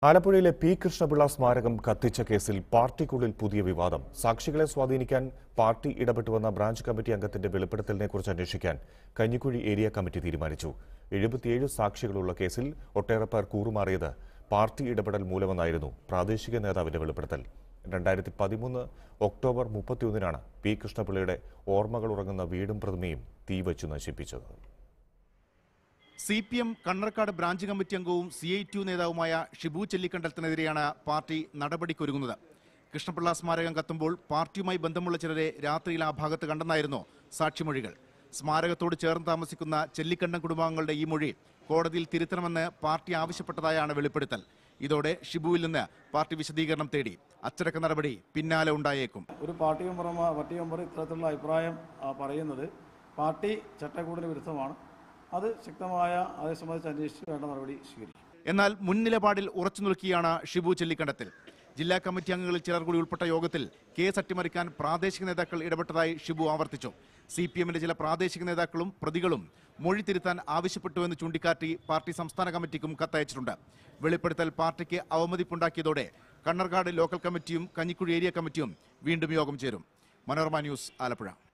ആലപ്പുഴയിലെ പി കൃഷ്ണപിള്ള സ്മാരകം കത്തിച്ച കേസിൽ പാർട്ടിക്കുള്ളിൽ പുതിയ വിവാദം സാക്ഷികളെ സ്വാധീനിക്കാൻ പാർട്ടി ഇടപെട്ടുവന്ന ബ്രാഞ്ച് കമ്മിറ്റി അംഗത്തിന്റെ വെളിപ്പെടുത്തലിനെക്കുറിച്ച് അന്വേഷിക്കാൻ കഞ്ഞിക്കുഴി ഏരിയ കമ്മിറ്റി തീരുമാനിച്ചു എഴുപത്തിയേഴ് സാക്ഷികളുള്ള കേസിൽ ഒട്ടേറെ പേർ കൂറുമാറിയത് പാർട്ടി ഇടപെടൽ മൂലമെന്നായിരുന്നു പ്രാദേശിക നേതാവിന്റെ വെളിപ്പെടുത്തൽ രണ്ടായിരത്തി പതിമൂന്ന് ഒക്ടോബർ മുപ്പത്തിയൊന്നിനാണ് പി കൃഷ്ണപിള്ളയുടെ ഓർമ്മകൾ ഉറങ്ങുന്ന വീടും പ്രതിമയും തീവച്ചു നശിപ്പിച്ചത് C P M Kannarkad branch committee അംഗവും സി ഐ ടി യു നേതാവുമായ ഷിബു ചെല്ലിക്കണ്ടത്തിനെതിരെയാണ് പാർട്ടി നടപടിക്കൊരുങ്ങുന്നത് കൃഷ്ണപിള്ള സ്മാരകം കത്തുമ്പോൾ പാർട്ടിയുമായി ബന്ധമുള്ള ചിലരെ രാത്രിയിൽ ആ ഭാഗത്ത് കണ്ടെന്നായിരുന്നു സാക്ഷിമൊഴികൾ സ്മാരകത്തോട് ചേർന്ന് താമസിക്കുന്ന ചെല്ലിക്കണ്ടം കുടുംബാംഗങ്ങളുടെ ഈ മൊഴി കോടതിയിൽ തിരുത്തണമെന്ന് പാർട്ടി ആവശ്യപ്പെട്ടതായാണ് വെളിപ്പെടുത്തൽ ഇതോടെ ഷിബുവിൽ നിന്ന് പാർട്ടി വിശദീകരണം തേടി അച്ചടക്ക നടപടി പിന്നാലെ ഉണ്ടായേക്കും ഒരു പാർട്ടി മെമ്പർ പാർട്ടി മെമ്പർ ഇത്തരത്തിലുള്ള അഭിപ്രായം ആ, പറയുന്നത് പാർട്ടി ചട്ടക്കൂടിന് വിരുദ്ധമാണ് അത് ശക്തമായ അതേ സംബന്ധിച്ച് അന്വേഷിച്ച് വേണ്ട നടപടി സ്വീകരിക്കും എന്നാൽ മുൻ നിലപാടിൽ ഉറച്ചു നിൽക്കുകയാണ് ഷിബു ചെല്ലിക്കണ്ടത്തിൽ ജില്ലാ കമ്മിറ്റി അംഗങ്ങളിൽ ചിലർ കൂടി ഉൾപ്പെട്ട യോഗത്തിൽ കേസ് അട്ടിമറിക്കാൻ പ്രാദേശിക നേതാക്കൾ ഇടപെട്ടതായി ഷിബു ആവർത്തിച്ചു സി പി എമ്മിന്റെ ചില പ്രാദേശിക നേതാക്കളും പ്രതികളും മൊഴി തിരുത്താൻ ആവശ്യപ്പെട്ടുവെന്ന് ചൂണ്ടിക്കാട്ടി പാർട്ടി സംസ്ഥാന കമ്മിറ്റിക്കും കത്തയച്ചിട്ടുണ്ട് വെളിപ്പെടുത്തൽ പാർട്ടിക്ക് അവമതിപ്പുണ്ടാക്കിയതോടെ കണ്ണർകാട് ലോക്കൽ കമ്മിറ്റിയും കഞ്ഞിക്കുഴി ഏരിയ കമ്മിറ്റിയും വീണ്ടും യോഗം ചേരും മനോരമ ന്യൂസ് ആലപ്പുഴ